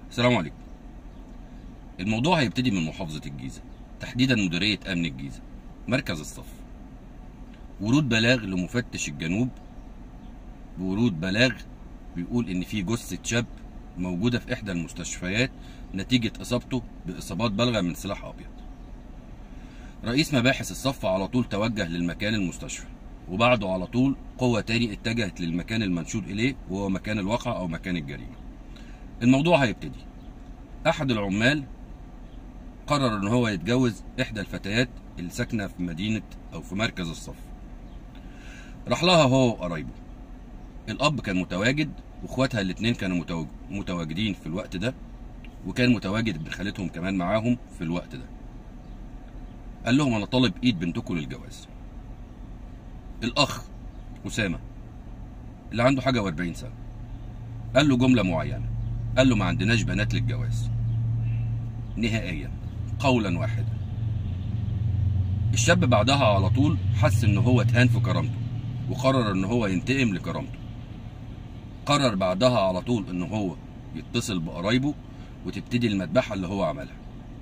السلام عليكم الموضوع هيبتدي من محافظة الجيزة تحديدا مديرية أمن الجيزة مركز الصف ورود بلاغ لمفتش الجنوب بورود بلاغ بيقول إن في جثة شاب موجودة في إحدى المستشفيات نتيجة إصابته بإصابات بالغة من سلاح أبيض رئيس مباحث الصف على طول توجه للمكان المستشفى وبعده على طول قوة تاني اتجهت للمكان المنشور إليه وهو مكان الواقع أو مكان الجريمة الموضوع هيبتدي أحد العمال قرر إن هو يتجوز إحدى الفتيات اللي ساكنة في مدينة أو في مركز الصف راح لها هو وقرايبه الأب كان متواجد وإخواتها الاتنين كانوا متواج- متواجدين في الوقت ده وكان متواجد ابن خالتهم كمان معاهم في الوقت ده قال لهم أنا طالب إيد بنتكم للجواز الأخ أسامة اللي عنده حاجة وأربعين سنة قال له جملة معينة قال له ما عندناش بنات للجواز نهائيا قولا واحدا الشاب بعدها على طول حس ان هو اتهان في كرامته وقرر ان هو ينتقم لكرامته قرر بعدها على طول ان هو يتصل بقرايبه وتبتدي المذبحة اللي هو عملها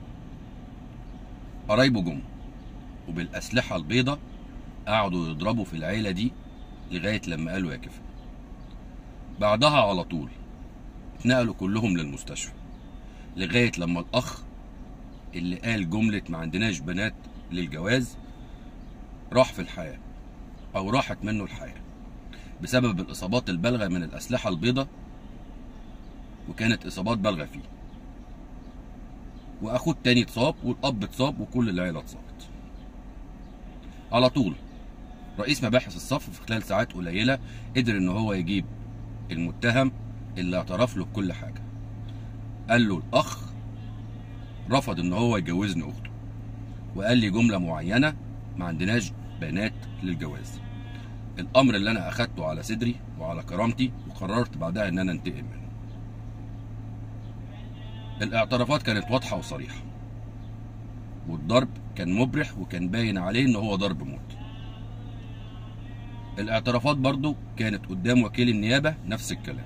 قرايبه جم وبالأسلحة البيضة قعدوا يضربوا في العيلة دي لغاية لما قالوا يا كفا بعدها على طول اتنقلوا كلهم للمستشفى لغاية لما الأخ اللي قال جملة ما عندناش بنات للجواز راح في الحياة أو راحت منه الحياة بسبب الإصابات البالغة من الأسلحة البيضاء وكانت إصابات بالغة فيه وأخوه التاني اتصاب والأب اتصاب وكل العيلة اتصابت على طول رئيس مباحث الصف في خلال ساعات قليلة قدر إن هو يجيب المتهم اللي اعترف له بكل حاجة قال له الأخ رفض إن هو يجوزني أخته وقال لي جملة معينة ما عندناش بنات للجواز الأمر اللي أنا أخدته على صدري وعلى كرامتي وقررت بعدها إن أنا أنتقم منه الاعترافات كانت واضحة وصريحة والضرب كان مبرح وكان باين عليه إن هو ضرب موت الاعترافات برضو كانت قدام وكيل النيابة نفس الكلام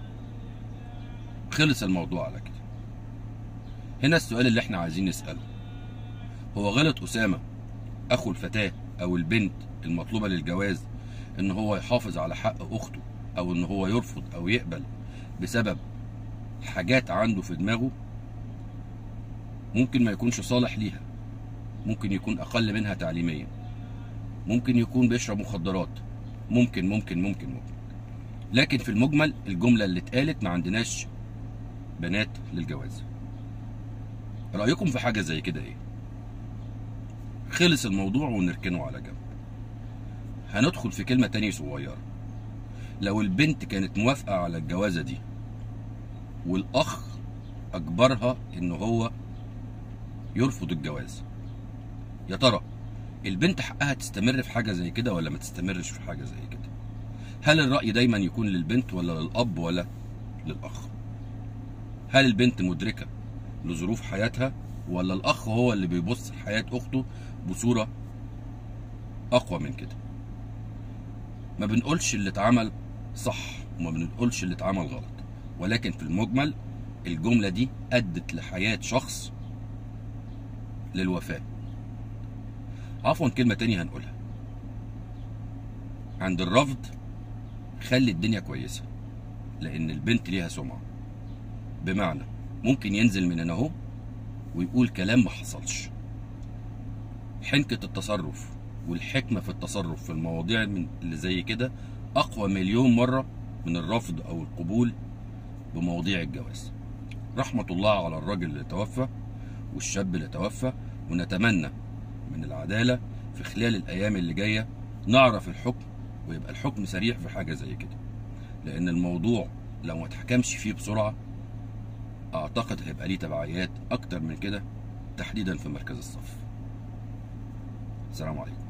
خلص الموضوع على كده هنا السؤال اللي احنا عايزين نسأله هو غلط أسامة أخو الفتاة أو البنت المطلوبة للجواز إن هو يحافظ على حق أخته أو إن هو يرفض أو يقبل بسبب حاجات عنده في دماغه ممكن ما يكونش صالح ليها ممكن يكون أقل منها تعليميا ممكن يكون بيشرب مخدرات ممكن ممكن ممكن ممكن لكن في المجمل الجملة اللي اتقالت ما عندناش بنات للجواز رأيكم في حاجة زي كده ايه خلص الموضوع ونركنه على جنب هندخل في كلمة تانية صغيرة لو البنت كانت موافقة على الجوازة دي والأخ أجبرها إن هو يرفض الجواز يا ترى البنت حقها تستمر في حاجة زي كده ولا ما تستمرش في حاجة زي كده هل الرأي دايما يكون للبنت ولا للأب ولا للأخ هل البنت مدركة لظروف حياتها ولا الأخ هو اللي بيبص حياة أخته بصورة أقوى من كده ما بنقولش اللي اتعمل صح وما بنقولش اللي اتعمل غلط ولكن في المجمل الجملة دي أدت لحياة شخص للوفاة عفوا كلمة تانية هنقولها عند الرفض خلي الدنيا كويسة لأن البنت ليها سمعة بمعنى ممكن ينزل من هنا اهو ويقول كلام ما حصلش حنكة التصرف والحكمة في التصرف في المواضيع من اللي زي كده أقوى مليون مرة من الرفض أو القبول بمواضيع الجواز رحمة الله على الراجل اللي توفى والشاب اللي توفى ونتمنى من العدالة في خلال الأيام اللي جاية نعرف الحكم ويبقى الحكم سريع في حاجة زي كده لأن الموضوع لو ما تحكمش فيه بسرعة أعتقد هيبقى ليه تبعيات أكتر من كده تحديدا في مركز الصف السلام عليكم